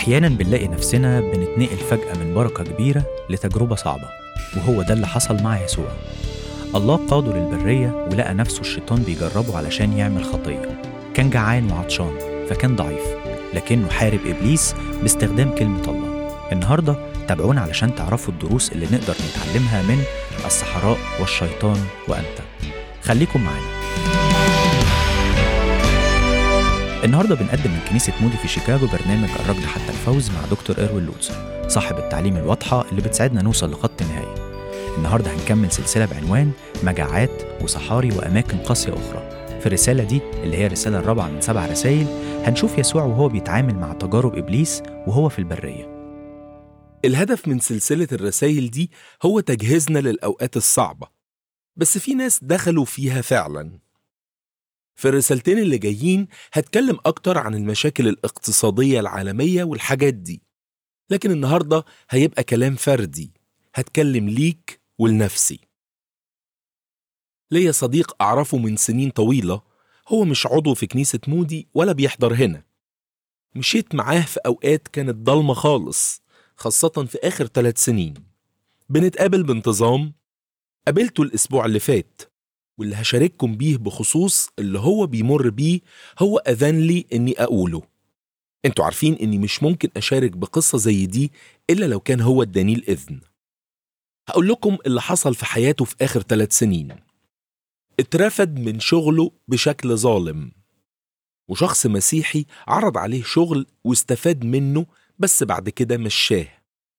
أحيانا بنلاقي نفسنا بنتنقل فجأة من بركة كبيرة لتجربة صعبة وهو ده اللي حصل مع يسوع الله قاده للبرية ولقى نفسه الشيطان بيجربه علشان يعمل خطية كان جعان وعطشان فكان ضعيف لكنه حارب إبليس باستخدام كلمة الله النهاردة تابعونا علشان تعرفوا الدروس اللي نقدر نتعلمها من الصحراء والشيطان وأنت خليكم معانا النهارده بنقدم من كنيسة مودي في شيكاغو برنامج الركض حتى الفوز مع دكتور إيروين لوتسر صاحب التعليم الواضحة اللي بتساعدنا نوصل لخط النهاية النهارده هنكمل سلسلة بعنوان مجاعات وصحاري وأماكن قاسية أخرى في الرسالة دي اللي هي الرسالة الرابعة من سبع رسائل هنشوف يسوع وهو بيتعامل مع تجارب إبليس وهو في البرية الهدف من سلسلة الرسائل دي هو تجهيزنا للأوقات الصعبة بس في ناس دخلوا فيها فعلا في الرسالتين اللي جايين هتكلم أكتر عن المشاكل الاقتصادية العالمية والحاجات دي لكن النهاردة هيبقى كلام فردي هتكلم ليك ولنفسي ليا صديق أعرفه من سنين طويلة هو مش عضو في كنيسة مودي ولا بيحضر هنا مشيت معاه في أوقات كانت ضلمة خالص خاصة في آخر ثلاث سنين بنتقابل بانتظام قابلته الأسبوع اللي فات واللي هشارككم بيه بخصوص اللي هو بيمر بيه هو أذن لي إني أقوله انتوا عارفين إني مش ممكن أشارك بقصة زي دي إلا لو كان هو اداني الإذن هقول لكم اللي حصل في حياته في آخر ثلاث سنين اترفد من شغله بشكل ظالم وشخص مسيحي عرض عليه شغل واستفاد منه بس بعد كده مشاه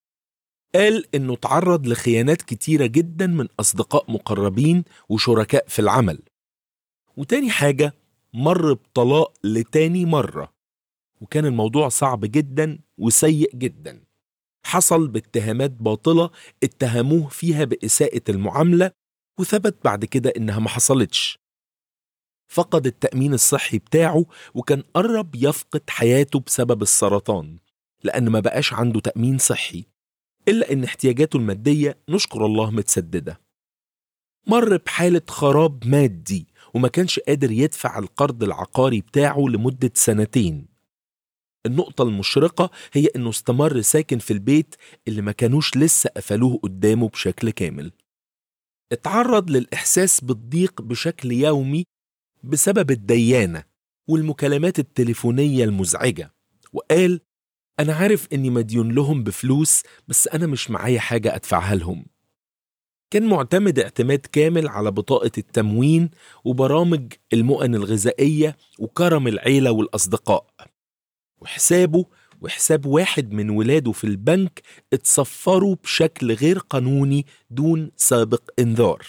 قال انه تعرض لخيانات كتيرة جدا من اصدقاء مقربين وشركاء في العمل وتاني حاجة مر بطلاق لتاني مرة وكان الموضوع صعب جدا وسيء جدا حصل باتهامات باطلة اتهموه فيها بإساءة المعاملة وثبت بعد كده إنها ما حصلتش فقد التأمين الصحي بتاعه وكان قرب يفقد حياته بسبب السرطان لأن ما بقاش عنده تأمين صحي إلا إن احتياجاته المادية نشكر الله متسددة مر بحالة خراب مادي وما كانش قادر يدفع القرض العقاري بتاعه لمدة سنتين النقطة المشرقة هي إنه استمر ساكن في البيت اللي ما كانوش لسه قفلوه قدامه بشكل كامل اتعرض للإحساس بالضيق بشكل يومي بسبب الديانة والمكالمات التليفونية المزعجة وقال أنا عارف إني مديون لهم بفلوس بس أنا مش معايا حاجة أدفعها لهم كان معتمد اعتماد كامل على بطاقة التموين وبرامج المؤن الغذائية وكرم العيلة والأصدقاء وحسابه وحساب واحد من ولاده في البنك اتصفروا بشكل غير قانوني دون سابق انذار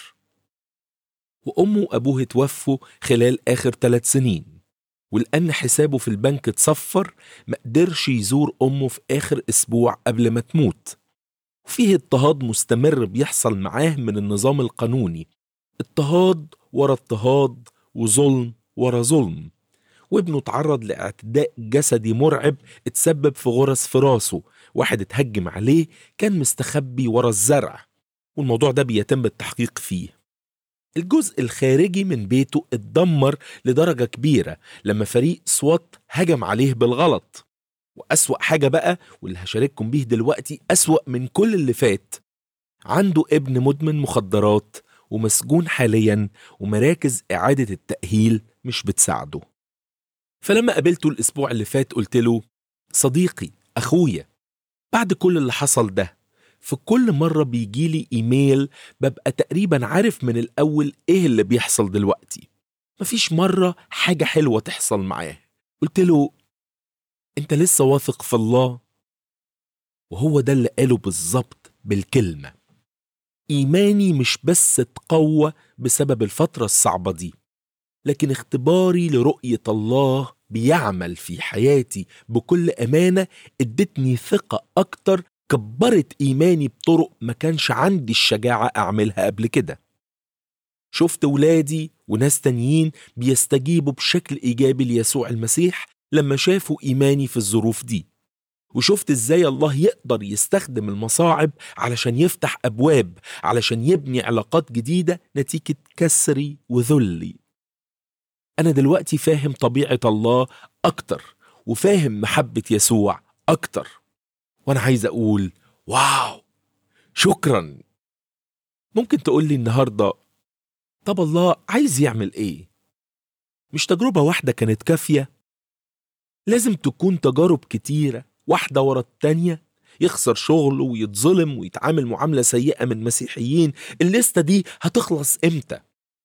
وأمه وأبوه اتوفوا خلال آخر ثلاث سنين ولأن حسابه في البنك اتصفر ما قدرش يزور أمه في آخر أسبوع قبل ما تموت وفيه اضطهاد مستمر بيحصل معاه من النظام القانوني اضطهاد ورا اضطهاد وظلم ورا ظلم وابنه تعرض لاعتداء جسدي مرعب اتسبب في غرز في راسه واحد اتهجم عليه كان مستخبي ورا الزرع والموضوع ده بيتم التحقيق فيه الجزء الخارجي من بيته اتدمر لدرجة كبيرة لما فريق سوات هجم عليه بالغلط وأسوأ حاجة بقى واللي هشارككم بيه دلوقتي أسوأ من كل اللي فات عنده ابن مدمن مخدرات ومسجون حاليا ومراكز إعادة التأهيل مش بتساعده فلما قابلته الأسبوع اللي فات قلت له صديقي أخويا بعد كل اللي حصل ده في كل مرة بيجيلي إيميل ببقى تقريبا عارف من الأول إيه اللي بيحصل دلوقتي مفيش مرة حاجة حلوة تحصل معاه قلت له أنت لسه واثق في الله وهو ده اللي قاله بالظبط بالكلمة إيماني مش بس اتقوى بسبب الفترة الصعبة دي لكن اختباري لرؤية الله بيعمل في حياتي بكل أمانة ادتني ثقة أكتر كبرت إيماني بطرق ما كانش عندي الشجاعة أعملها قبل كده شفت ولادي وناس تانيين بيستجيبوا بشكل إيجابي ليسوع المسيح لما شافوا إيماني في الظروف دي وشفت إزاي الله يقدر يستخدم المصاعب علشان يفتح أبواب علشان يبني علاقات جديدة نتيجة كسري وذلي أنا دلوقتي فاهم طبيعة الله أكتر وفاهم محبة يسوع أكتر وأنا عايز أقول واو شكرا ممكن تقول لي النهاردة طب الله عايز يعمل إيه؟ مش تجربة واحدة كانت كافية؟ لازم تكون تجارب كتيرة واحدة ورا التانية يخسر شغله ويتظلم ويتعامل معاملة سيئة من مسيحيين الليستة دي هتخلص إمتى؟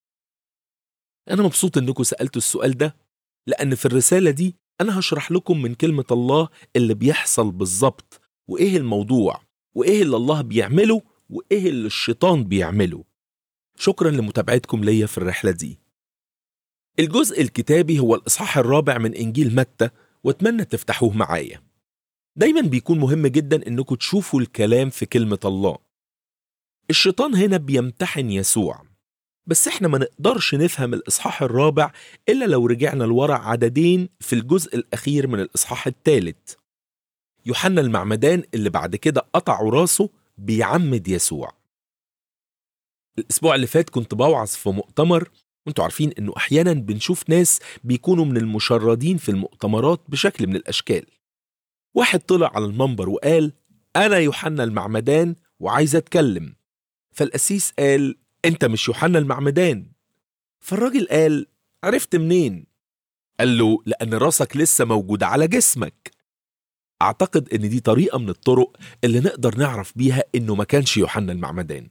أنا مبسوط إنكم سألتوا السؤال ده لأن في الرسالة دي أنا هشرح لكم من كلمة الله اللي بيحصل بالظبط وإيه الموضوع وإيه اللي الله بيعمله وإيه اللي الشيطان بيعمله شكرا لمتابعتكم ليا في الرحلة دي الجزء الكتابي هو الإصحاح الرابع من إنجيل متى واتمنى تفتحوه معايا دايما بيكون مهم جدا انكم تشوفوا الكلام في كلمة الله الشيطان هنا بيمتحن يسوع بس احنا ما نقدرش نفهم الإصحاح الرابع إلا لو رجعنا لورا عددين في الجزء الأخير من الإصحاح الثالث يوحنا المعمدان اللي بعد كده قطعوا راسه بيعمد يسوع الأسبوع اللي فات كنت بوعظ في مؤتمر وانتوا عارفين انه احيانا بنشوف ناس بيكونوا من المشردين في المؤتمرات بشكل من الاشكال واحد طلع على المنبر وقال انا يوحنا المعمدان وعايز اتكلم فالقسيس قال انت مش يوحنا المعمدان فالراجل قال عرفت منين قال له لان راسك لسه موجودة على جسمك اعتقد ان دي طريقة من الطرق اللي نقدر نعرف بيها انه ما كانش يوحنا المعمدان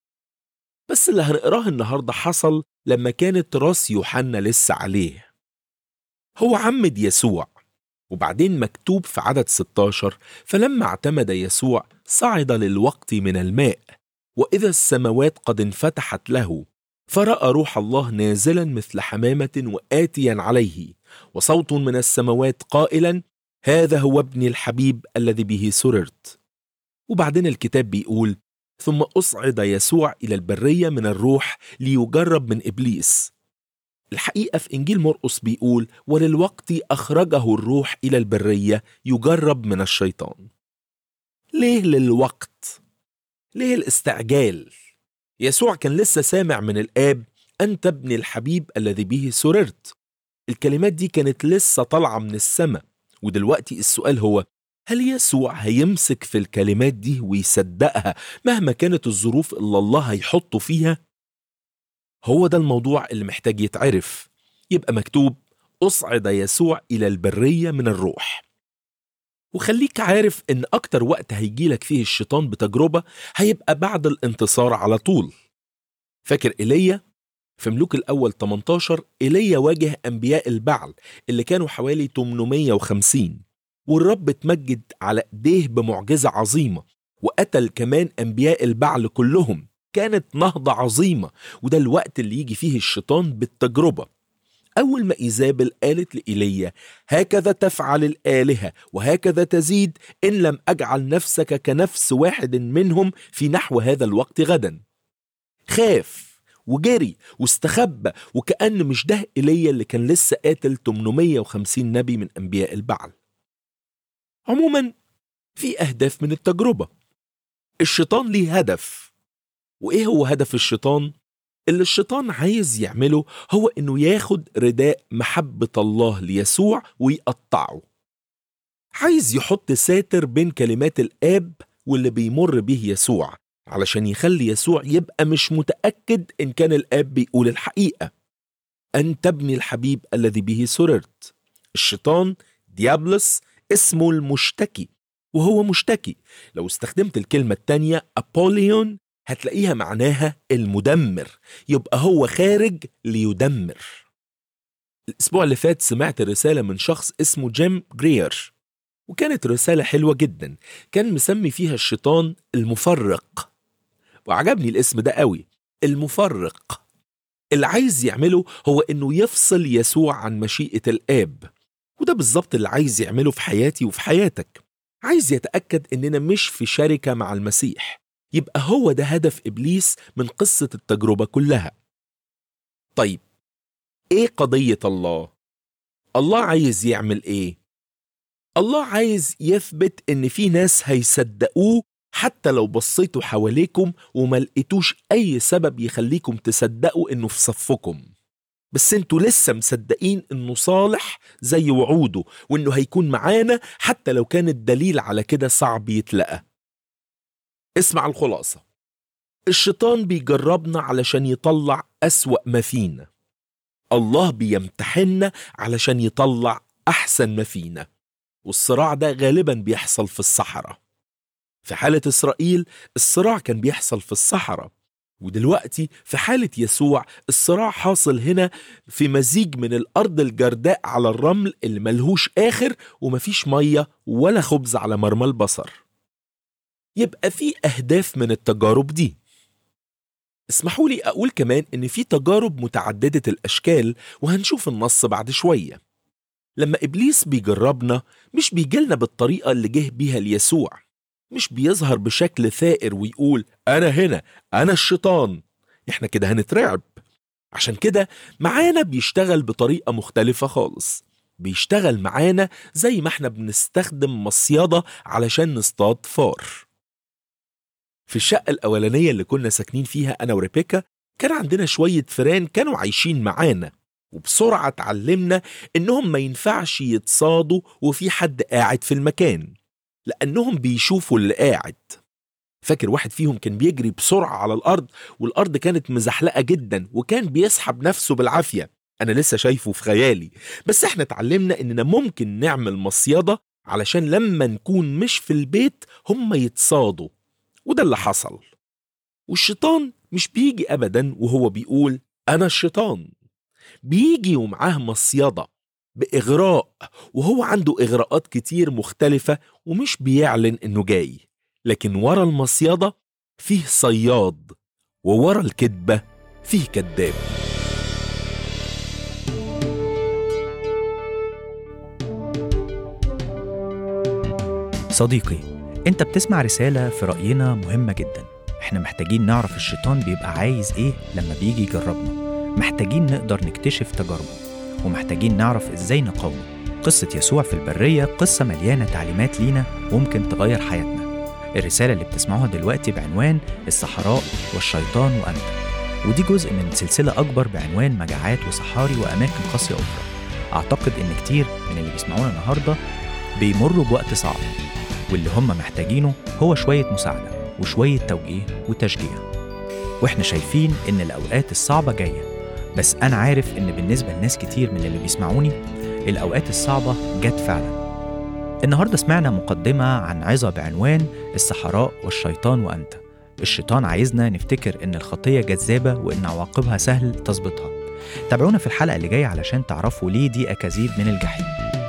بس اللي هنقراه النهاردة حصل لما كانت راس يوحنا لسه عليه هو عمد يسوع وبعدين مكتوب في عدد 16 فلما اعتمد يسوع صعد للوقت من الماء وإذا السماوات قد انفتحت له فرأى روح الله نازلا مثل حمامة وآتيا عليه وصوت من السماوات قائلا هذا هو ابني الحبيب الذي به سررت وبعدين الكتاب بيقول ثم أصعد يسوع إلى البرية من الروح ليجرب من إبليس الحقيقة في إنجيل مرقس بيقول وللوقت أخرجه الروح إلى البرية يجرب من الشيطان ليه للوقت؟ ليه الاستعجال؟ يسوع كان لسه سامع من الآب أنت ابن الحبيب الذي به سررت الكلمات دي كانت لسه طالعة من السماء ودلوقتي السؤال هو هل يسوع هيمسك في الكلمات دي ويصدقها مهما كانت الظروف اللي الله هيحطه فيها؟ هو ده الموضوع اللي محتاج يتعرف يبقى مكتوب أصعد يسوع إلى البرية من الروح وخليك عارف إن أكتر وقت هيجيلك فيه الشيطان بتجربة هيبقى بعد الانتصار على طول فاكر إيليا؟ في ملوك الأول 18 إيليا واجه أنبياء البعل اللي كانوا حوالي 850 والرب اتمجد على ايديه بمعجزة عظيمة وقتل كمان أنبياء البعل كلهم كانت نهضة عظيمة وده الوقت اللي يجي فيه الشيطان بالتجربة أول ما إيزابل قالت لإيليا هكذا تفعل الآلهة وهكذا تزيد إن لم أجعل نفسك كنفس واحد منهم في نحو هذا الوقت غدا خاف وجري واستخبى وكأن مش ده إيليا اللي كان لسه قاتل 850 نبي من أنبياء البعل عموما في أهداف من التجربة الشيطان ليه هدف وإيه هو هدف الشيطان؟ اللي الشيطان عايز يعمله هو إنه ياخد رداء محبة الله ليسوع ويقطعه عايز يحط ساتر بين كلمات الآب واللي بيمر به يسوع علشان يخلي يسوع يبقى مش متأكد إن كان الآب بيقول الحقيقة أنت ابني الحبيب الذي به سررت الشيطان ديابلس اسمه المشتكي وهو مشتكي لو استخدمت الكلمة التانية أبوليون هتلاقيها معناها المدمر يبقى هو خارج ليدمر الأسبوع اللي فات سمعت رسالة من شخص اسمه جيم جرير وكانت رسالة حلوة جدا كان مسمي فيها الشيطان المفرق وعجبني الاسم ده قوي المفرق اللي عايز يعمله هو انه يفصل يسوع عن مشيئة الآب وده بالظبط اللي عايز يعمله في حياتي وفي حياتك عايز يتأكد إننا مش في شركة مع المسيح يبقى هو ده هدف إبليس من قصة التجربة كلها طيب إيه قضية الله؟ الله عايز يعمل إيه؟ الله عايز يثبت إن في ناس هيصدقوه حتى لو بصيتوا حواليكم وما لقيتوش أي سبب يخليكم تصدقوا إنه في صفكم بس انتوا لسه مصدقين انه صالح زي وعوده وانه هيكون معانا حتى لو كان الدليل على كده صعب يتلقى اسمع الخلاصة الشيطان بيجربنا علشان يطلع أسوأ ما فينا الله بيمتحننا علشان يطلع أحسن ما فينا والصراع ده غالبا بيحصل في الصحراء في حالة إسرائيل الصراع كان بيحصل في الصحراء ودلوقتي في حالة يسوع الصراع حاصل هنا في مزيج من الأرض الجرداء على الرمل اللي ملهوش آخر ومفيش مية ولا خبز على مرمى البصر يبقى في أهداف من التجارب دي اسمحوا لي أقول كمان إن في تجارب متعددة الأشكال وهنشوف النص بعد شوية لما إبليس بيجربنا مش بيجيلنا بالطريقة اللي جه بيها ليسوع مش بيظهر بشكل ثائر ويقول أنا هنا أنا الشيطان إحنا كده هنترعب عشان كده معانا بيشتغل بطريقة مختلفة خالص بيشتغل معانا زي ما احنا بنستخدم مصيدة علشان نصطاد فار في الشقة الأولانية اللي كنا ساكنين فيها أنا وريبيكا كان عندنا شوية فيران كانوا عايشين معانا وبسرعة اتعلمنا إنهم ما ينفعش يتصادوا وفي حد قاعد في المكان لأنهم بيشوفوا اللي قاعد فاكر واحد فيهم كان بيجري بسرعة على الأرض والأرض كانت مزحلقة جدا وكان بيسحب نفسه بالعافية أنا لسه شايفه في خيالي بس احنا اتعلمنا إننا ممكن نعمل مصيدة علشان لما نكون مش في البيت هم يتصادوا وده اللي حصل والشيطان مش بيجي أبدا وهو بيقول أنا الشيطان بيجي ومعاه مصيدة بإغراء وهو عنده إغراءات كتير مختلفة ومش بيعلن إنه جاي لكن ورا المصيدة فيه صياد وورا الكذبة فيه كذاب صديقي انت بتسمع رسالة في رأينا مهمة جدا احنا محتاجين نعرف الشيطان بيبقى عايز ايه لما بيجي يجربنا محتاجين نقدر نكتشف تجاربه ومحتاجين نعرف ازاي نقاومه قصة يسوع في البرية قصة مليانة تعليمات لينا ممكن تغير حياتنا الرسالة اللي بتسمعوها دلوقتي بعنوان الصحراء والشيطان وأنت ودي جزء من سلسلة أكبر بعنوان مجاعات وصحاري وأماكن قاسية أخرى أعتقد إن كتير من اللي بيسمعونا النهاردة بيمروا بوقت صعب واللي هم محتاجينه هو شوية مساعدة وشوية توجيه وتشجيع وإحنا شايفين إن الأوقات الصعبة جاية بس أنا عارف إن بالنسبة لناس كتير من اللي بيسمعوني الأوقات الصعبة جت فعلا النهاردة سمعنا مقدمة عن عظة بعنوان الصحراء والشيطان وأنت الشيطان عايزنا نفتكر إن الخطية جذابة وإن عواقبها سهل تظبطها تابعونا في الحلقة اللي جاية علشان تعرفوا ليه دي أكاذيب من الجحيم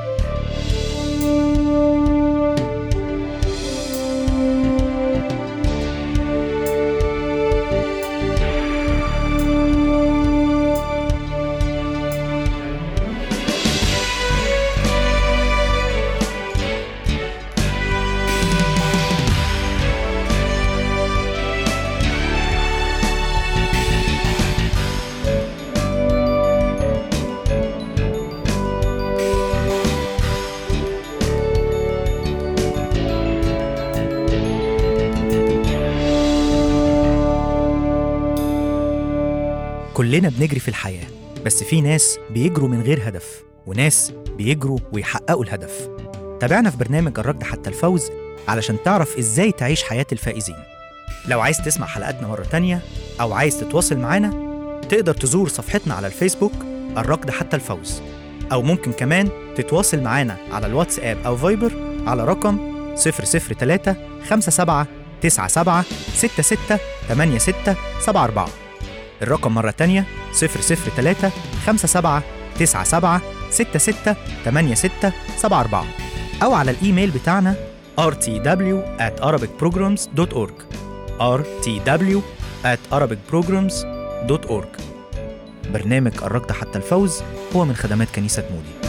كلنا بنجري في الحياة بس في ناس بيجروا من غير هدف وناس بيجروا ويحققوا الهدف تابعنا في برنامج الركض حتى الفوز علشان تعرف ازاي تعيش حياة الفائزين لو عايز تسمع حلقاتنا مرة تانية أو عايز تتواصل معانا تقدر تزور صفحتنا على الفيسبوك الركض حتى الفوز أو ممكن كمان تتواصل معانا على الواتساب أو فايبر على رقم 003 57 97 66 86 74 الرقم مرة تانية 003 57 97 66 86 74 أو على الإيميل بتاعنا rtw at arabicprograms.org rtw at arabicprograms.org برنامج الركض حتى الفوز هو من خدمات كنيسة مودي